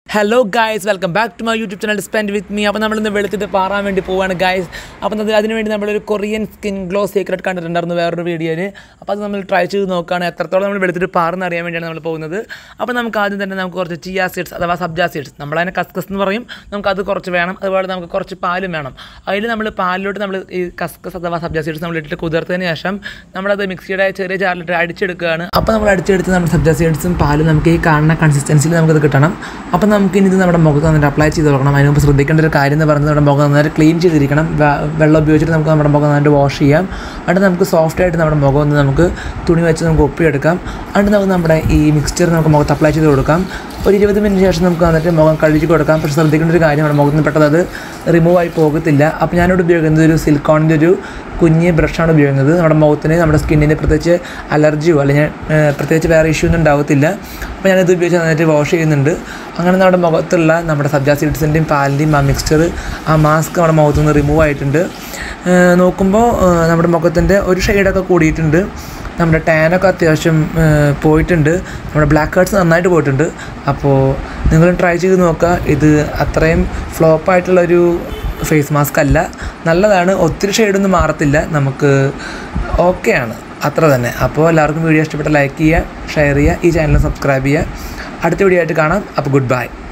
hello guys welcome back to my YouTube channel spend with me അപ്പോൾ നമ്മളിന്ന് വെളുത്തിട്ട് Paran വേണ്ടി പോവാണ് ഗായ്സ് അപ്പോൾ അത് അതിനുവേണ്ടി നമ്മളൊരു കൊറിയൻ സ്കിൻ ഗ്ലോ സീക്രട്ട് കണ്ടിട്ടുണ്ടായിരുന്നു വേറൊരു വീഡിയോയിൽ അപ്പോൾ അത് നമ്മൾ ട്രൈ ചെയ്ത് നോക്കുകയാണ് എത്രത്തോളം നമ്മൾ വെളുത്തിട്ട് പാറുന്ന അറിയാൻ വേണ്ടിയാണ് നമ്മൾ പോകുന്നത് അപ്പോൾ നമുക്ക് ആദ്യം തന്നെ നമുക്ക് കുറച്ച് ചിയ സീഡ്സ് അഥവാ സബ്ജാ സീഡ്സ് നമ്മളതിനെ കസ്കസ് എന്ന് പറയും നമുക്ക് അത് കുറച്ച് വേണം അതുപോലെ നമുക്ക് കുറച്ച് പാലും വേണം അതിൽ നമ്മൾ പാലിലോട്ട് നമ്മൾ ഈ കസ്കസ് അഥവാ സബ്ജാ സീഡ്സ് നമ്മൾ ഇട്ടിട്ട് കുതിർത്തതിന് ശേഷം നമ്മളത് മിക്സിയുടെ ചെറിയ ജാറിലിട്ട് അടിച്ചെടുക്കുകയാണ് അപ്പോൾ നമ്മൾ അടിച്ചെടുത്ത് നമ്മുടെ സബ്ജാ സീഡ്സും പാലും നമുക്ക് ഈ കാണുന്ന കൺസിസ്റ്റൻസിയിൽ നമുക്കത് കിട്ടണം അപ്പോൾ നമുക്ക് ഇനി ഇത് നമ്മുടെ മുഖത്ത് വന്നിട്ട് അപ്ലൈ ചെയ്ത് കൊടുക്കണം അതിന് മുമ്പ് ശ്രദ്ധിക്കേണ്ട ഒരു കാര്യം എന്ന് പറയുന്നത് നമ്മുടെ മുഖം നന്നായിട്ട് ക്ലീൻ ചെയ്തിരിക്കണം വെ- വെള്ളം ഉപയോഗിച്ചിട്ട് നമുക്ക് നമ്മുടെ മുഖം നന്നായിട്ട് വാഷ് ചെയ്യാം എന്നിട്ട് നമുക്ക് സോഫ്റ്റ് ആയിട്ട് നമ്മുടെ മുഖം ഒന്ന് നമുക്ക് തുണി വെച്ച് നമുക്ക് ഒപ്പിയെടുക്കാം എന്നിട്ട് നമുക്ക് നമ്മുടെ ഈ മിക്സ്ചർ നമുക്ക് മുഖത്ത് അപ്ലൈ ചെയ്ത് കൊടുക്കാം ഒരു ഇരുപത് മിനിറ്റ് ശേഷം നമുക്ക് വന്നിട്ട് മുഖം കഴുകി കൊടുക്കാം പക്ഷേ ശ്രദ്ധിക്കേണ്ട ഒരു കാര്യം നമ്മുടെ മുഖത്ത് നിന്ന് പെട്ടെന്ന് അത് റിമൂവ് ആയി പോകത്തില്ല അപ്പോൾ ഞാനിവിടെ ഉപയോഗിക്കുന്നത് ഒരു സിലിക്കോണിൻ്റെ ഒരു കുഞ്ഞ് ബ്രഷാണ് ഉപയോഗിക്കുന്നത് നമ്മുടെ മുഖത്തിന് നമ്മുടെ സ്കിന്നിന് പ്രത്യേകിച്ച് അലർജിയോ അല്ലെങ്കിൽ ഏഹ്, പ്രത്യേകിച്ച് വേറെ ഇഷ്യൂ ഒന്നും ഉണ്ടാവത്തില്ല അപ്പോൾ ഞാനിത് ഉപയോഗിച്ച് നന്നായിട്ട് വാഷ് ചെയ്യുന്നുണ്ട് അങ്ങനെ നമ്മുടെ മുഖത്തുള്ള നമ്മുടെ സബ്ജാ സീഡ്സിൻ്റെയും പാലിൻ്റെയും ആ മിക്സ്ചർ ആ മാസ്ക് നമ്മുടെ മുഖത്തു നിന്ന് റിമൂവ് ആയിട്ടുണ്ട് ഏഹ്, നോക്കുമ്പോൾ ഏഹ്, നമ്മുടെ മുഖത്തിൻ്റെ ഒരു ഷെയ്ഡൊക്കെ കൂടിയിട്ടുണ്ട് നമ്മുടെ ടാനൊക്കെ അത്യാവശ്യം ഏഹ്, പോയിട്ടുണ്ട് നമ്മുടെ ബ്ലാക്ക് ഹേർട്സ് നന്നായിട്ട് പോയിട്ടുണ്ട് അപ്പോൾ നിങ്ങളും ട്രൈ ചെയ്ത് നോക്കുക ഇത് അത്രയും ഫ്ലോപ്പായിട്ടുള്ളൊരു ഫേസ് മാസ്ക് അല്ല നല്ലതാണ് ഒത്തിരി ഷെയ്ഡൊന്നും മാറത്തില്ല നമുക്ക് ഓക്കെയാണ് അത്ര തന്നെ അപ്പോൾ എല്ലാവർക്കും വീഡിയോ ഇഷ്ടപ്പെട്ട ലൈക്ക് ചെയ്യുക ഷെയർ ചെയ്യുക ഈ ചാനൽ സബ്സ്ക്രൈബ് ചെയ്യുക അടുത്ത വീഡിയോ ആയിട്ട് കാണാം അപ്പോൾ ഗുഡ് ബൈ